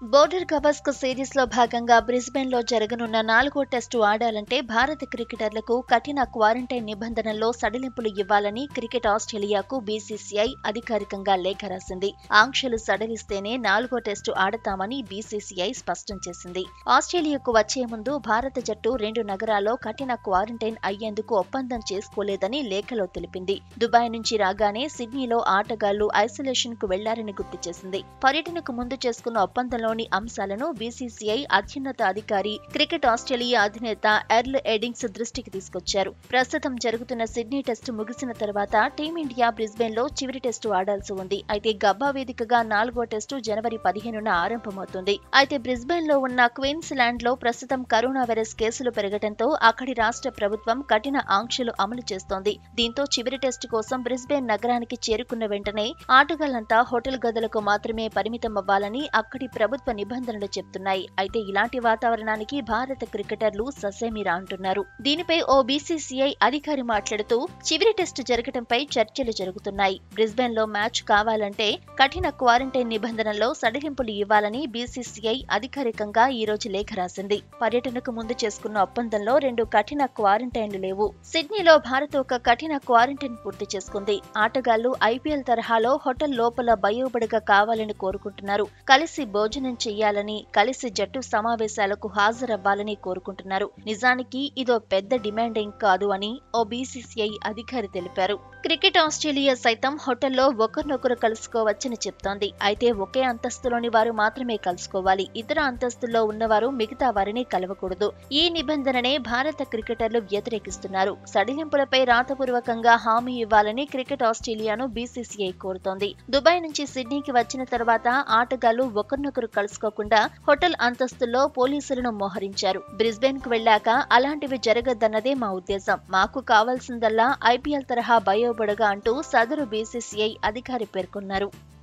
border Gavaskar series లో భాగంగా Brisbane లో జరగనున్న నాలుగో టెస్టు ఆడాలంటే భారత క్రికెటర్లకు కఠిన క్వారంటైన్ నిబంధనల్లో సడలింపులు ఇవ్వాలని క్రికెట్ ఆస్ట్రేలియాకు బీసీసీఐ అధికారికంగా లేఖ రాసింది ఆంక్షలు సడలిస్తేనే నాలుగో టెస్టు ఆడతామని బీసీసీఐ స్పష్టం చేసింది ఆస్ట్రేలియాకు వచ్చే ముందు భారత జట్టు రెండు నగరాల్లో కఠిన క్వారంటైన్ అయ్యేందుకు ఒప్పందం చేసుకోలేదని లేఖలో తెలిపింది దుబాయ్ నుంచి రాగానే సిడ్నీలో ఆటగాళ్లు ఐసోలేషన్ కు వెళ్లారని గుర్తు చేసింది పర్యటనకు ముందు చేసుకున్న ఒప్పందంలోని అంశాలను బీసీసీఐ అత్యున్నత అధికారి క్రికెట్ ఆస్ట్రేలియా అధినేత ఎర్ల్ ఎడింగ్స్ దృష్టికి తీసుకొచ్చారు ప్రస్తుతం జరుగుతున్న సిడ్నీ టెస్టు ముగిసిన తర్వాత టీమిండియా బ్రిస్బెన్ లో చివరి టెస్టు ఆడాల్సి ఉంది అయితే గబ్బా వేదికగా నాలుగో టెస్టు జనవరి పదిహేనున ఆరంభమవుతుంది అయితే బ్రిస్బెన్ లో ఉన్న క్వీన్స్ ల్యాండ్ లో ప్రస్తుతం కరోనా వైరస్ కేసులు పెరగడంతో అక్కడి రాష్ట్ర ప్రభుత్వం కఠిన ఆంక్షలు అమలు చేస్తోంది దీంతో చివరి టెస్టు కోసం బ్రిస్బెన్ నగరానికి చేరుకున్న వెంటనే ఆటగాళ్లంతా హోటల్ గదులకు మాత్రమే పరిమితం అవ్వాలని అక్కడి ప్రభుత్వ నిబంధనలు చెప్తున్నాయి అయితే ఇలాంటి వాతావరణానికి భారత క్రికెటర్లు ససేమిరా అంటున్నారు దీనిపై ఓ బీసీసీఐ అధికారి మాట్లాడుతూ చివరి టెస్టు జరగడంపై చర్చలు జరుగుతున్నాయి బ్రిస్బెన్ లో మ్యాచ్ కావాలంటే కఠిన క్వారంటైన్ నిబంధనల్లో సడలింపులు ఇవ్వాలని బీసీసీఐ అధికారికంగా ఈ రోజు లేఖ రాసింది పర్యటనకు ముందు చేసుకున్న ఒప్పందంలో రెండు కఠిన క్వారంటైన్లు లేవు సిడ్నీలో భారత్ ఒక కఠిన క్వారంటైన్ పూర్తి చేసుకుంది ఆటగాళ్లు ఐపీఎల్ తరహాలో హోటల్ లోపల బయోబడిగా కావాలని కోరుకుంటున్నారు కలిసి భోజనం చెయ్యాలని కలిసి జట్టు సమావేశాలకు హాజరవ్వాలని కోరుకుంటున్నారు నిజానికి ఇదో పెద్ద డిమాండ్ ఏం కాదు అని ఓ బీసీసీఐ అధికారి తెలిపారు క్రికెట్ ఆస్ట్రేలియా సైతం హోటల్లో ఒకరినొకరు కలుసుకోవచ్చని చెప్తోంది అయితే ఒకే అంతస్తులోని వారు మాత్రమే కలుసుకోవాలి ఇతర అంతస్తుల్లో ఉన్నవారు మిగతా వారిని కలవకూడదు ఈ నిబంధననే భారత క్రికెటర్లు వ్యతిరేకిస్తున్నారు సడిలింపులపై రాతపూర్వకంగా హామీ ఇవ్వాలని క్రికెట్ ఆస్ట్రేలియాను బీసీసీఐ కోరుతోంది దుబాయ్ నుంచి సిడ్నీకి వచ్చిన తర్వాత ఆటగాళ్లు ఒకరినొకరు కలుసుకోకుండా హోటల్ అంతస్తుల్లో పోలీసులను మోహరించారు బ్రిస్బెన్ కు వెళ్లాక అలాంటివి జరగద్దన్నదే మా ఉద్దేశం మాకు కావాల్సిందల్లా ఐపీఎల్ తరహా బయోబడగా అంటూ సదరు బీసీసీఐ అధికారి పేర్కొన్నారు